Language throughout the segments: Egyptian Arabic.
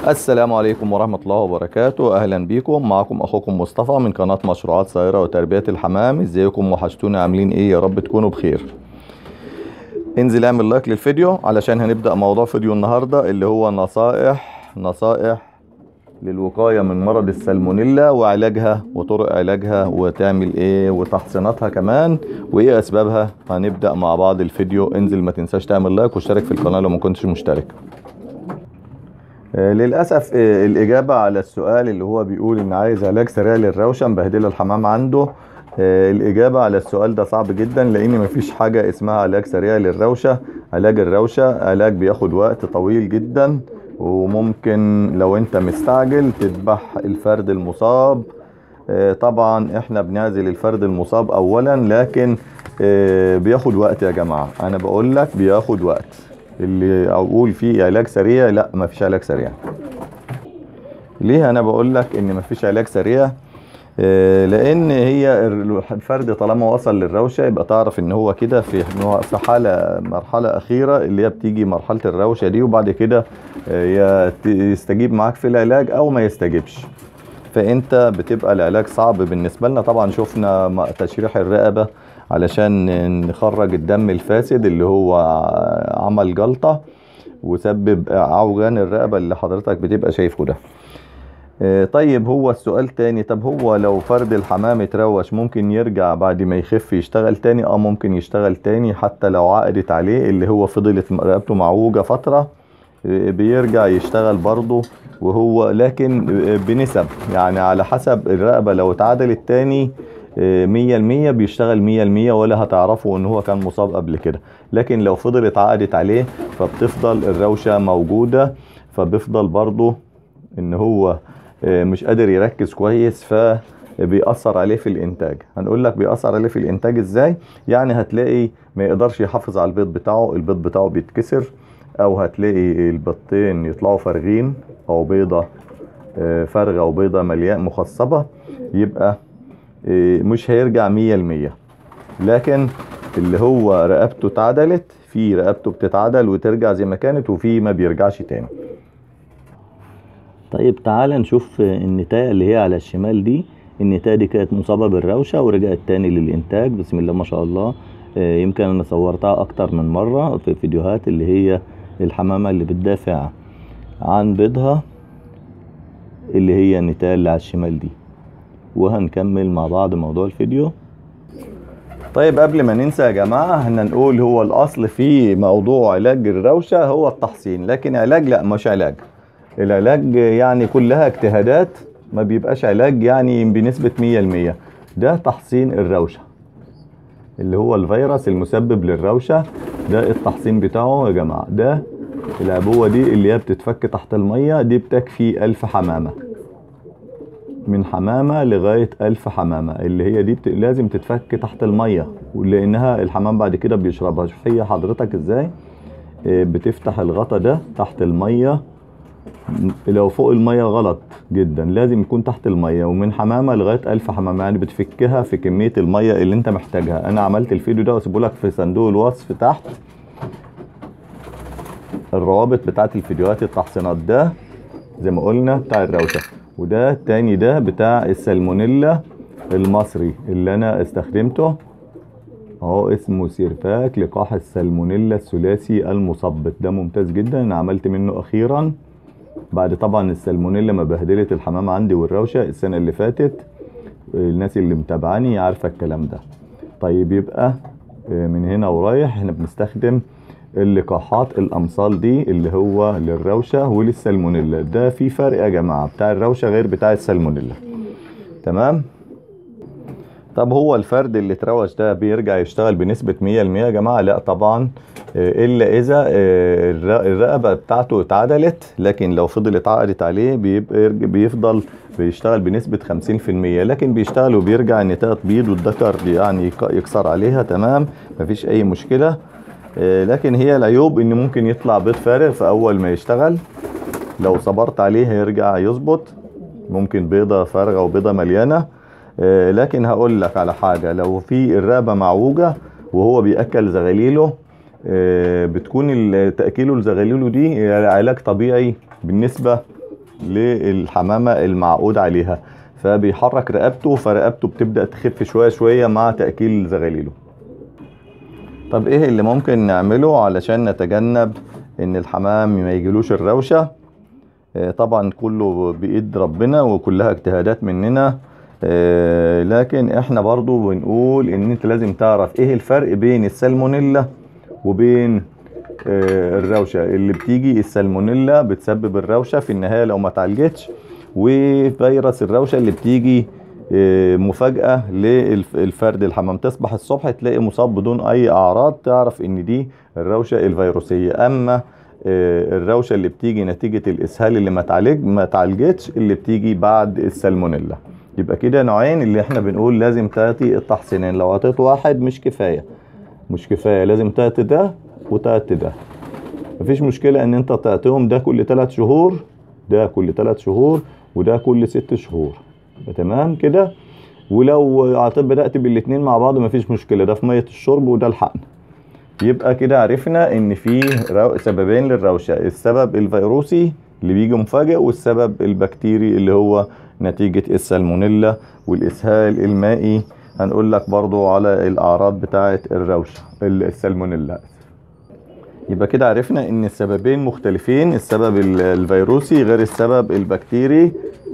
السلام عليكم ورحمة الله وبركاته أهلا بيكم معكم أخوكم مصطفى من قناة مشروعات صغيرة وتربية الحمام ازيكم وحشتونا عاملين ايه يا رب تكونوا بخير انزل اعمل لايك للفيديو علشان هنبدأ موضوع فيديو النهاردة اللي هو نصائح نصائح للوقاية من مرض السالمونيلا وعلاجها وطرق علاجها وتعمل ايه وتحصيناتها كمان وايه اسبابها هنبدأ مع بعض الفيديو انزل ما تنساش تعمل لايك واشترك في القناة لو ما كنتش مشترك آه، للأسف آه، الإجابة على السؤال اللي هو بيقول إن عايز علاج سريع للروشة مبهدلة الحمام عنده آه، الإجابة على السؤال ده صعب جدا لأن مفيش حاجة اسمها علاج سريع للروشة علاج الروشة علاج بياخد وقت طويل جدا وممكن لو أنت مستعجل تذبح الفرد المصاب آه، طبعا احنا بنعزل الفرد المصاب أولا لكن آه، بياخد وقت يا جماعة أنا بقول لك بياخد وقت اللي اقول فيه علاج سريع لا مفيش علاج سريع ليه انا بقول لك ان مفيش علاج سريع آه، لان هي الفرد طالما وصل للروشه يبقى تعرف ان هو كده في إن هو في حاله مرحله اخيره اللي هي بتيجي مرحله الروشه دي وبعد كده آه، يا ت- يستجيب معاك في العلاج او ما يستجيبش فانت بتبقى العلاج صعب بالنسبه لنا طبعا شفنا م- تشريح الرقبه علشان نخرج الدم الفاسد اللي هو عمل جلطه وسبب عوجان الرقبه اللي حضرتك بتبقى شايفه ده آه، طيب هو السؤال تاني طب هو لو فرد الحمام اتروش ممكن يرجع بعد ما يخف يشتغل تاني اه ممكن يشتغل تاني حتى لو عقدت عليه اللي هو فضلت رقبته معوجة فترة آه، بيرجع يشتغل برضه وهو لكن آه، بنسب يعني على حسب الرقبة لو اتعدلت تاني آه، مية المية بيشتغل مية المية ولا هتعرفوا ان هو كان مصاب قبل كده لكن لو فضلت عقدت عليه فبتفضل الروشة موجودة فبيفضل برضه ان هو آه، مش قادر يركز كويس فبيأثر عليه في الانتاج هنقول لك بيأثر عليه في الانتاج ازاي يعني هتلاقي ما يقدرش يحافظ على البيض بتاعه البيض بتاعه بيتكسر او هتلاقي البيضتين يطلعوا فارغين او بيضة آه، فارغة وبيضة مليان مخصبة يبقى آه، مش هيرجع مية المية لكن اللي هو رقبته اتعدلت في رقبته بتتعدل وترجع زي ما كانت وفي ما بيرجعش تاني طيب تعال نشوف النتاية اللي هي على الشمال دي النتاية دي كانت مصابة بالروشة ورجعت تاني للإنتاج بسم الله ما شاء الله آه، يمكن أنا صورتها أكتر من مرة في فيديوهات اللي هي الحمامة اللي بتدافع عن بيضها اللي هي النتاية اللي على الشمال دي وهنكمل مع بعض موضوع الفيديو طيب قبل ما ننسى يا جماعة احنا نقول هو الأصل في موضوع علاج الروشة هو التحصين لكن علاج لا مش علاج العلاج يعني كلها اجتهادات ما بيبقاش علاج يعني بنسبة مية المية ده تحصين الروشة اللي هو الفيروس المسبب للروشة ده التحصين بتاعه يا جماعة ده العبوة دي اللي هي بتتفك تحت المية دي بتكفي ألف حمامة من حمامة لغاية ألف حمامة اللي هي دي بت... لازم تتفك تحت المية لأنها الحمام بعد كده بيشربها شوف هي حضرتك ازاي آه، بتفتح الغطا ده تحت المية م- لو فوق المية غلط جدا لازم يكون تحت المية ومن حمامة لغاية ألف حمامة يعني بتفكها في كمية المية اللي انت محتاجها أنا عملت الفيديو ده واسيبه لك في صندوق الوصف تحت الروابط بتاعت الفيديوهات التحصينات ده زي ما قلنا بتاع الروشة وده التاني ده بتاع السالمونيلا المصري اللي انا استخدمته اهو اسمه سيرفاك لقاح السالمونيلا الثلاثي المثبط ده ممتاز جدا انا عملت منه اخيرا بعد طبعا السالمونيلا ما بهدلت الحمام عندي والروشة السنة اللي فاتت الناس اللي متابعاني عارفة الكلام ده طيب يبقى آه، من هنا ورايح احنا بنستخدم اللقاحات الامصال دي اللي هو للروشه وللسالمونيلا ده في فرق يا جماعه بتاع الروشه غير بتاع السالمونيلا تمام طب هو الفرد اللي اتروش ده بيرجع يشتغل بنسبة 100% يا جماعة لا طبعا آه، إلا إذا آه، الر- الرقبة بتاعته اتعدلت لكن لو فضلت عقدت عليه بيبقى يرج- بيفضل بيشتغل بنسبة 50% لكن بيشتغل وبيرجع النتاية تبيض والذكر يعني يك- يكسر عليها تمام مفيش أي مشكلة آه، لكن هي العيوب إن ممكن يطلع بيض فارغ في أول ما يشتغل لو صبرت عليه هيرجع يظبط ممكن بيضة فارغة وبيضة مليانة آه، لكن هقول لك على حاجة لو في الرقبة معوجة وهو بيأكل زغاليله آه، بتكون ال- تأكيله لزغاليله دي علاج طبيعي بالنسبة للحمامة المعقود عليها فبيحرك رقبته فرقبته بتبدأ تخف شوية شوية مع تأكيل زغاليله طب ايه اللي ممكن نعمله علشان نتجنب ان الحمام ما يجيلوش الروشة آه، طبعا كله بإيد ربنا وكلها اجتهادات مننا آه، لكن احنا برضو بنقول ان انت لازم تعرف ايه الفرق بين السالمونيلا وبين آه، الروشة اللي بتيجي السالمونيلا بتسبب الروشة في النهاية لو ما اتعالجتش وفيروس الروشة اللي بتيجي آه، مفاجأة للفرد الحمام تصبح الصبح تلاقي مصاب بدون أي أعراض تعرف إن دي الروشة الفيروسية أما آه، الروشة اللي بتيجي نتيجة الإسهال اللي ما تعالج ما تعالجتش اللي بتيجي بعد السالمونيلا يبقى كده نوعين اللي احنا بنقول لازم تأتي التحصينين لو عطيت واحد مش كفاية مش كفاية لازم تأتي ده وتأتي ده مفيش مشكلة ان انت تعطيهم ده كل ثلاث شهور ده كل ثلاث شهور وده كل ست شهور تمام كده ولو عطيت بدأت بالاتنين مع بعض مفيش مشكلة ده في مية الشرب وده الحقن يبقى كده عرفنا ان في رو- سببين للروشة السبب الفيروسي اللي بيجي مفاجئ والسبب البكتيري اللي هو نتيجة السالمونيلا والإسهال المائي هنقول لك برضو على الأعراض بتاعة الروشة السالمونيلا يبقى كده عرفنا ان السببين مختلفين السبب ال- الفيروسي غير السبب البكتيري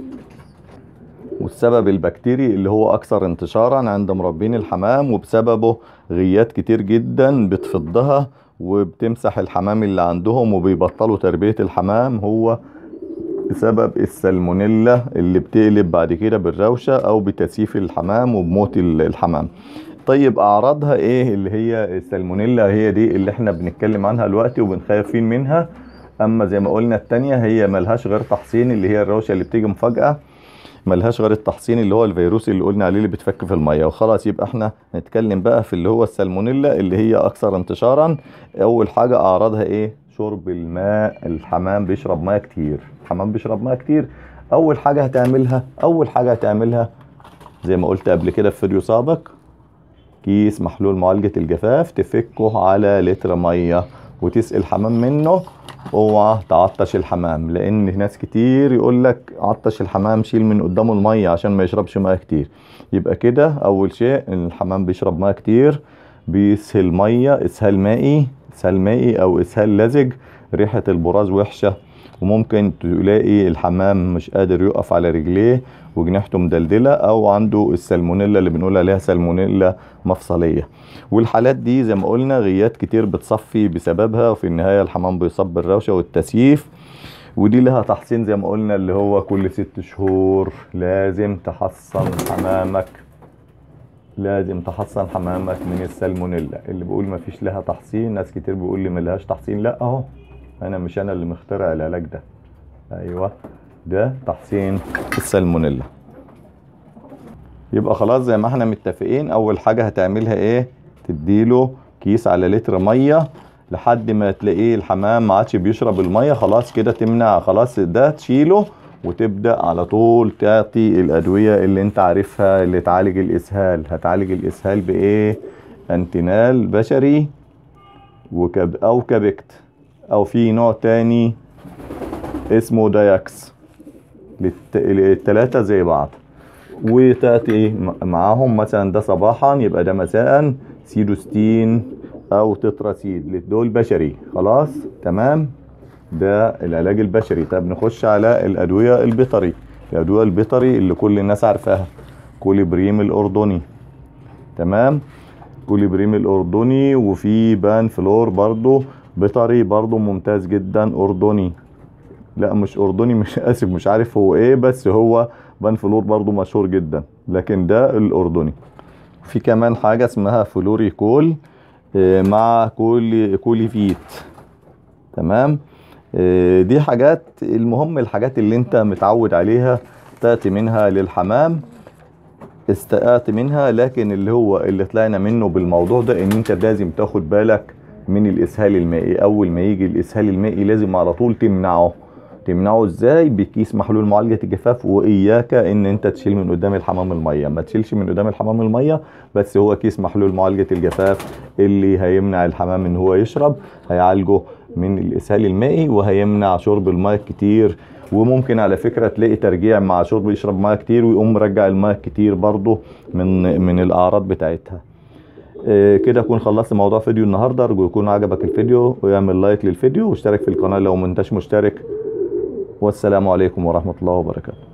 والسبب البكتيري اللي هو اكثر انتشارا عند مربين الحمام وبسببه غيات كتير جدا بتفضها وبتمسح الحمام اللي عندهم وبيبطلوا تربية الحمام هو بسبب السالمونيلا اللي بتقلب بعد كده بالروشة او بتسييف الحمام وبموت ال- الحمام طيب اعراضها ايه اللي هي السالمونيلا هي دي اللي احنا بنتكلم عنها دلوقتي وبنخافين منها اما زي ما قلنا التانية هي ملهاش غير تحصين اللي هي الروشة اللي بتيجي مفاجأة ملهاش غير التحصين اللي هو الفيروسي اللي قلنا عليه اللي بتفك في المية وخلاص يبقى احنا نتكلم بقى في اللي هو السالمونيلا اللي هي اكثر انتشارا اول حاجة اعراضها ايه شرب الماء الحمام بيشرب ماء كتير الحمام بيشرب ماء كتير اول حاجة هتعملها اول حاجة هتعملها زي ما قلت قبل كده في فيديو سابق كيس محلول معالجة الجفاف تفكه على لتر مية وتسقي الحمام منه اوعى تعطش الحمام لان ناس كتير يقول لك عطش الحمام شيل من قدامه المية عشان ما يشربش ميه كتير يبقى كده اول شيء ان الحمام بيشرب ميه كتير بيسهل ميه اسهال مائي اسهال مائي او اسهال لزج ريحة البراز وحشة وممكن تلاقي الحمام مش قادر يقف على رجليه وجناحته مدلدلة او عنده السالمونيلا اللي بنقول عليها سالمونيلا مفصلية والحالات دي زي ما قلنا غيات كتير بتصفي بسببها وفي النهاية الحمام بيصاب بالروشة والتسييف ودي لها تحصين زي ما قلنا اللي هو كل ست شهور لازم تحصن حمامك لازم تحصن حمامك من السالمونيلا اللي بيقول ما فيش لها تحصين ناس كتير بيقول لي ملهاش تحصين لا اهو انا مش انا اللي مخترع العلاج ده ايوه ده تحصين السالمونيلا يبقى خلاص زي ما احنا متفقين اول حاجة هتعملها ايه تديله كيس على لتر مية لحد ما تلاقيه الحمام ما عادش بيشرب المية خلاص كده تمنع خلاص ده تشيله وتبدأ على طول تعطي الأدوية اللي انت عارفها اللي تعالج الإسهال هتعالج الإسهال بإيه انتينال بشري وكب أو كابكت أو في نوع تاني اسمه دايكس للت- التلاتة زي بعض وتأتي م- معاهم مثلا ده صباحا يبقى ده مساء سيدوستين او تتراسيد دول بشري خلاص تمام ده العلاج البشري طب نخش على الادويه البيطري الادويه البيطري اللي كل الناس عارفاها كوليبريم الاردني تمام كوليبريم الاردني وفي بان فلور برضو بيطري برضو ممتاز جدا اردني لا مش اردني مش اسف مش عارف هو ايه بس هو بان فلور برضو مشهور جدا لكن ده الاردني في كمان حاجة اسمها فلوري كول آه، مع كولي كولي فيت تمام آه، دي حاجات المهم الحاجات اللي انت متعود عليها تأتي منها للحمام استقعت منها لكن اللي هو اللي طلعنا منه بالموضوع ده ان انت لازم تاخد بالك من الاسهال المائي اول ما يجي الاسهال المائي لازم على طول تمنعه تمنعه ازاي بكيس محلول معالجة الجفاف واياك ان انت تشيل من قدام الحمام المية ما تشيلش من قدام الحمام المية بس هو كيس محلول معالجة الجفاف اللي هيمنع الحمام ان هو يشرب هيعالجه من الاسهال المائي وهيمنع شرب الماء كتير وممكن على فكرة تلاقي ترجيع مع شرب يشرب ميه كتير ويقوم مرجع الميه كتير برضه من من الأعراض بتاعتها آه، كده اكون خلصت موضوع فيديو النهارده ارجو يكون عجبك الفيديو ويعمل لايك للفيديو واشترك في القناه لو ما انتش مشترك والسلام عليكم ورحمه الله وبركاته